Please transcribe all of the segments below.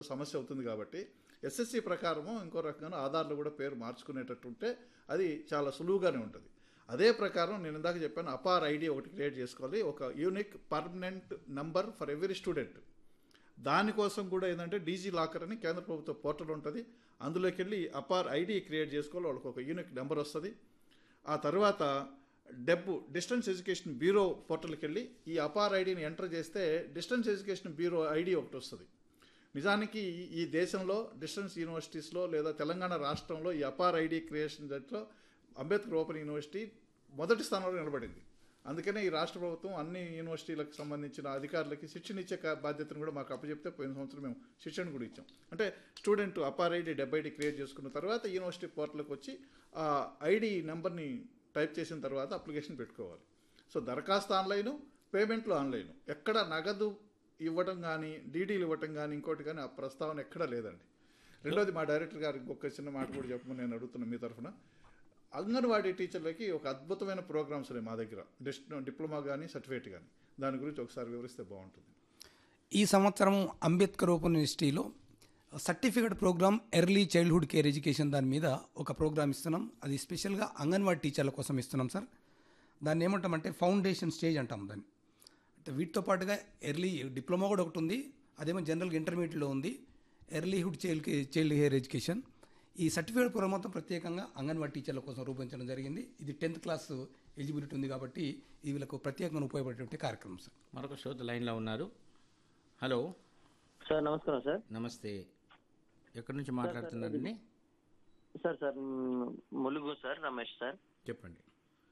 సమస్య అవుతుంది కాబట్టి ఎస్ఎస్సి ప్రకారము ఇంకో రకంగా ఆధార్లో కూడా పేరు మార్చుకునేటట్టు ఉంటే అది చాలా సులువుగానే ఉంటుంది అదే ప్రకారం నేను ఇందాక చెప్పాను అపార్ ఐడి ఒకటి క్రియేట్ చేసుకోవాలి ఒక unique permanent number for every student దానికోసం కూడా ఏంటంటే డీజీ లాకర్ అని కేంద్ర ప్రభుత్వ పోర్టల్ ఉంటుంది అందులోకి వెళ్ళి అపార్ ఐడి క్రియేట్ చేసుకోవాలి వాళ్ళకి ఒక యూనిక్ నెంబర్ వస్తుంది ఆ తర్వాత డెబ్బు డిస్టెన్స్ ఎడ్యుకేషన్ బ్యూరో పోర్టల్కి వెళ్ళి ఈ అపార్ ఐడిని ఎంటర్ చేస్తే డిస్టెన్స్ ఎడ్యుకేషన్ బ్యూరో ఐడి ఒకటి వస్తుంది నిజానికి ఈ దేశంలో డిస్టెన్స్ యూనివర్సిటీస్లో లేదా తెలంగాణ రాష్ట్రంలో ఈ అపార్ ఐడి క్రియేషన్ దాంట్లో అంబేద్కర్ ఓపెన్ యూనివర్సిటీ మొదటి స్థానంలో నిలబడింది అందుకనే ఈ రాష్ట్ర ప్రభుత్వం అన్ని యూనివర్సిటీలకు సంబంధించిన అధికారులకి శిక్షణ ఇచ్చే కా- బాధ్యతను కూడా మాకు అప్పచెప్తే పోయిన సంవత్సరం మేము శిక్షణ కూడా ఇచ్చాం అంటే student APAAR ID DEB ID create చేసుకున్న తర్వాత యూనివర్సిటీ పోర్టల్కి వచ్చి ఆ ఐడి నెంబర్ని టైప్ చేసిన తర్వాత అప్లికేషన్ పెట్టుకోవాలి సో దరఖాస్తు ఆన్లైను పేమెంట్లు ఆన్లైన్ ఎక్కడ నగదు ఇవ్వడం కానీ డీడీలు ఇవ్వటం కానీ ఇంకోటి కానీ ఆ ప్రస్తావన ఎక్కడా లేదండి రెండోది మా డైరెక్టర్ గారు ఇంకొక చిన్న మాట కూడా చెప్పమని నేను అడుగుతున్నాను మీ తరఫున అంగన్వాడీ టీచర్లకి ఒక అద్భుతమైన ప్రోగ్రామ్స్ ఉన్నాయి మా దగ్గర డిస్ డిప్లొమా కానీ సర్టిఫికేట్ కానీ దాని గురించి ఒకసారి వివరిస్తే బాగుంటుంది ఈ సంవత్సరం అంబేద్కర్ ఓపెన్ యూనివర్సిటీలో certificate programme early childhood care education దాని మీద ఒక ప్రోగ్రామ్ ఇస్తున్నాం అది స్పెషల్గా అంగన్వాడీ టీచర్ల కోసం ఇస్తున్నాం సార్ దాన్ని ఏమంటామంటే ఫౌండేషన్ స్టేజ్ అంటాం దాన్ని అంటే వీటితో పాటుగా ఎర్లీ డిప్లొమా కూడా ఒకటి ఉంది అదేమో జనరల్గా ఇంటర్మీడియట్లో ఉంది early hood child child care education ఈ సర్టిఫికేట్ ప్రోగ్రామ్ మొత్తం ప్రత్యేకంగా అంగన్వాడీ టీచర్ల కోసం రూపొందించడం జరిగింది ఇది టెన్త్ క్లాస్ ఎలిజిబిలిటీ ఉంది కాబట్టి ఇది వీళ్ళకు ప్రత్యేకంగా ఉపయోగపడేటువంటి కార్యక్రమం సార్ మరొక శ్రోత లైన్లో ఉన్నారు హలో సార్ నమస్కారం సార్ నమస్తే ఎక్కడి నుంచి మాట్లాడుతున్నారండి సార్ సార్ మ్, ములుగు సార్ రమేష్ సార్ చెప్పండి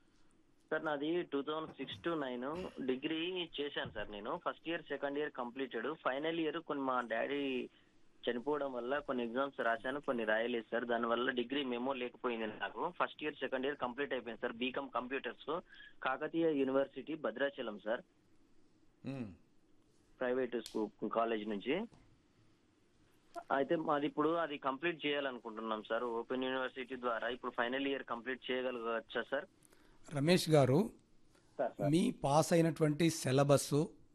సార్ నాది two thousand six to nine degree చేశాను సార్ నేను first year second year completed final year కొన్ని మా డాడీ చనిపోవడం వల్ల కొన్ని ఎగ్జామ్స్ రాశాను కొన్ని రాయలేదు సార్ దానివల్ల డిగ్రీ మెమో లేకపోయింది నాకు first year second year complete అయిపోయింది sir B Com computers Kakatiya university Bhadrachalam sir మ్మ్. ప్రైవేట్ స్కూల్ కాలేజ్ నుంచి అయితే మాది ఇప్పుడు అది కంప్లీట్ చేయాలనుకుంటున్నాం సార్ ఓపెన్ యూనివర్సిటీ ద్వారా ఇప్పుడు ఫైనల్ ఇయర్ కంప్లీట్ చేయగలగచ్చా సార్ రమేష్ గారు సార్ మీ పాస్ అయినటువంటి సిలబస్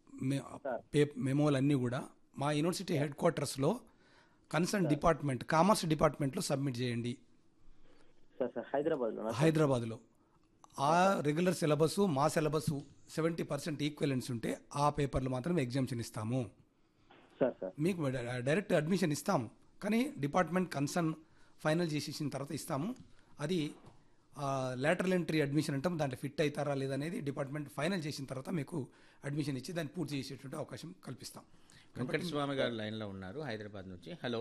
మెమోలు అన్నీ కూడా మా యూనివర్సిటీ హెడ్ క్వార్టర్స్లో కన్సర్న్ డిపార్ట్మెంట్ కామర్స్ డిపార్ట్మెంట్లో సబ్మిట్ చేయండి సార్ సార్ హైదరాబాద్లో హైదరాబాద్లో ఆ రెగ్యులర్ సిలబస్ మా సిలబస్ సెవెంటీ పర్సెంట్ ఈక్వలెన్స్ ఉంటే ఆ పేపర్లు మాత్రం ఎగ్జామ్షన్ ఇస్తాము సార్ సార్ మీకు డ- డైరెక్ట్ అడ్మిషన్ ఇస్తాము కానీ డిపార్ట్మెంట్ కన్సర్న్ ఫైనల్ చేసేసిన తర్వాత ఇస్తాము అది లేటరల్ ఎంట్రీ అడ్మిషన్ అంటాం దాంట్లో ఫిట్ అవుతారా లేదనేది డిపార్ట్మెంట్ ఫైనల్ చేసిన తర్వాత మీకు అడ్మిషన్ ఇచ్చి దాన్ని పూర్తి చేసేటువంటి అవకాశం కల్పిస్తాం వెంకటస్వామి గారు లైన్లో ఉన్నారు హైదరాబాద్ నుంచి హలో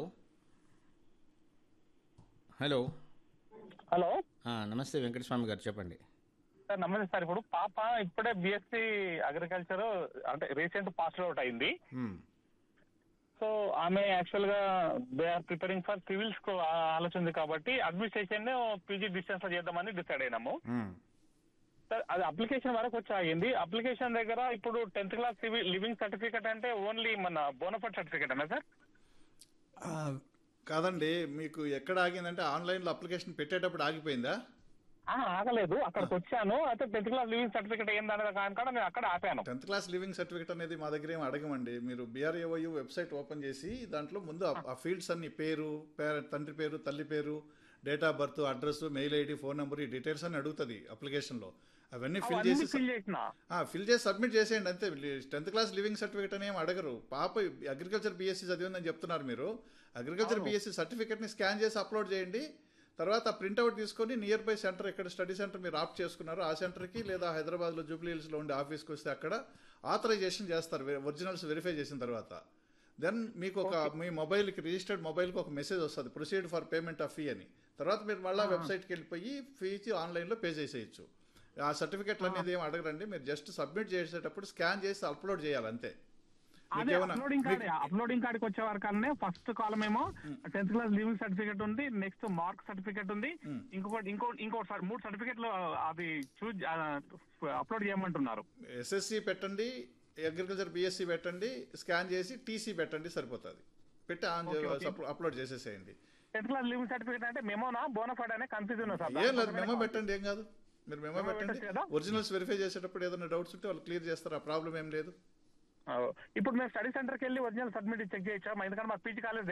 హలో హలో ఆ, నమస్తే వెంకటస్వామి గారు చెప్పండి సార్ నమస్తే సార్ ఇప్పుడు పాప ఇప్పుడే బిఎస్సి అగ్రికల్చర్ అంటే రీసెంట్ పాస్ అవుట్ అయింది మ్మ్. సో ఆమె యాక్చువల్ గా they are preparing for civils కు ఆ- ఆలోచన ఉంది కాబట్టి అడ్మినిస్ట్రేషన్ పీజీ డిస్టెన్స్ లో చేద్దామని డిసైడ్ అయినాము మ్మ్. సార్ అది అప్లికేషన్ వరకు వచ్చి ఆగింది అప్లికేషన్ దగ్గర ఇప్పుడు టెన్త్ క్లాస్ లివింగ్ సర్టిఫికేట్ అంటే ఓన్లీ మన బోనఫైడ్ సర్టిఫికేట్ అన్నా సార్ ఆ, కాదండి మీకు ఎక్కడ ఆగిందంటే ఆన్లైన్లో అప్లికేషన్ పెట్టేటప్పుడు ఆగిపోయిందా ఆ, ఆగలేదు అక్కడికి వచ్చాను అయితే టెన్త్ క్లాస్ లివింగ్ సర్టిఫికేట్ ఏందనేది కాకుండా నేను అక్కడ ఆపాను టెన్త్ క్లాస్ లివింగ్ సర్టిఫికేట్ అనేది మా దగ్గర ఏం అడగమండి మీరు బీఆర్ఏఓయు వెబ్సైట్ ఓపెన్ చేసి దాంట్లో ముందు ఆ- ఆ ఫీల్డ్స్ అన్ని పేరు పేర తండ్రి పేరు తల్లి పేరు date of birth address mail ID phone number ఈ డీటెయిల్స్ అని అడుగుతుంది అప్లికేషన్లో అవన్నీ ఫిల్ అవన్నీ చేసి ఫిల్ చేసిన ఫిల్ చేసి సబ్మిట్ చేసేయండి అంతే టెన్త్ క్లాస్ లివింగ్ సర్టిఫికేట్ అని ఏం అడగరు పాప అగ్రికల్చర్ బీఎస్సీ చదివిందని చెప్తున్నారు మీరు అగ్రికల్చర్ బీఎస్సీ సర్టిఫికేట్ని స్కాన్ చేసి అప్లోడ్ చేయండి తర్వాత ప్రింట్అవుట్ తీసుకొని నియర్ బై సెంటర్ ఎక్కడ స్టడీ సెంటర్ మీరు ఆప్ట్ చేసుకున్నారో ఆ సెంటర్కి లేదా హైదరాబాద్లో జూబ్లీ హిల్స్లో ఉండే ఆఫీస్కి వస్తే అక్కడ ఆథరైజేషన్ చేస్తారు ఒరిజినల్స్ వెరిఫై చేసిన తర్వాత దెన్ మీకు ఒక మీ మొబైల్కి రిజిస్టర్డ్ మొబైల్కి ఒక మెసేజ్ వస్తుంది proceed for payment of fee అని తర్వాత మీరు మళ్ళీ వెబ్సైట్కి వెళ్ళిపోయి ఫీ ఇచ్చి ఆన్లైన్లో పే చేసేయచ్చు ఆ సర్టిఫికెట్లు అనేది ఏం అడగరండి మీరు జస్ట్ సబ్మిట్ చేసేటప్పుడు స్కాన్ చేసి అప్లోడ్ చేయాలి అంతే అదే మీకేమన్నా- అప్లోడింగ్ కార్డ్ అప్లోడింగ్ కార్డ్కి వచ్చే వరకనే ఫస్ట్ కాలం ఏమో టెన్త్ క్లాస్ లివింగ్ సర్టిఫికేట్ ఉంది నెక్స్ట్ మార్క్ సర్టిఫికేట్ ఉంది ఇంకొకటి ఇంకో ఇంకోటి సార్ మూడు సర్టిఫికేట్లు అది చూజ్ అప్లోడ్ చేయమంటున్నారు ఎస్ఎస్సి పెట్టండి అగ్రికల్చర్ బిఎస్సి పెట్టండి స్కాన్ చేసి టీసీ పెట్టండి సరిపోతుంది పెట్టి ఆన్ అప్లోడ్ చేసేసేయండి టెన్త్ క్లాస్ లివింగ్ సర్టిఫికేట్ అంటే మెమోనా బోనఫైడ్ అనే కన్ఫ్యూజన్ ఉంది సార్ ఏం లేదు మెమో పెట్టండి ఏం కాదు మీరు మెమో Memo పెట్టండి పెట్టొచ్చు కదా? ఒరిజినల్స్ వెరిఫై చేసేటప్పుడు ఏదైనా డౌట్స్ ఉంటే వాళ్ళు క్లియర్ చేస్తారు ఆ ప్రాబ్లం ఏం లేదు ఇప్పుడు మేము స్టడీ సెంటర్కి వెళ్ళి ఒరిజినల్ సబ్మిట్ చెక్ చేయొచ్చా ఎందుకంటే మాకు పీజీ కాలేజ్